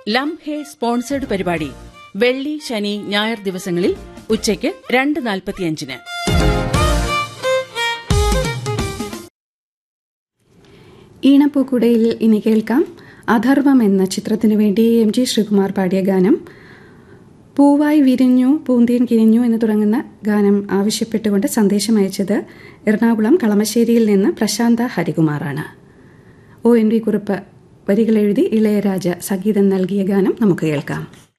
ലം ഹെ സ്പോൺസേഡ് പരിപാടി വെള്ളി ശനി ഞായർ ദിവസങ്ങളിൽ ഉച്ചയ്ക്ക് രണ്ട് നാൽപ്പത്തിയഞ്ചിന് ഈണപ്പൂക്കുടയിൽ ഇനി കേൾക്കാം അധർവം എന്ന ചിത്രത്തിനു വേണ്ടി എം ജി ശ്രീകുമാർ പാടിയ ഗാനം പൂവായി വിരിഞ്ഞു പൂന്തീൻ കിരിഞ്ഞു എന്ന് തുടങ്ങുന്ന ഗാനം ആവശ്യപ്പെട്ടുകൊണ്ട് സന്ദേശം അയച്ചത് എറണാകുളം കളമശ്ശേരിയിൽ നിന്ന് പ്രശാന്ത ഹരികുമാറാണ് ഒ എൻ വി കുറിപ്പ് വരികൾ എഴുതി ഇളയരാജ സംഗീതം നൽകിയ ഗാനം നമുക്ക് കേൾക്കാം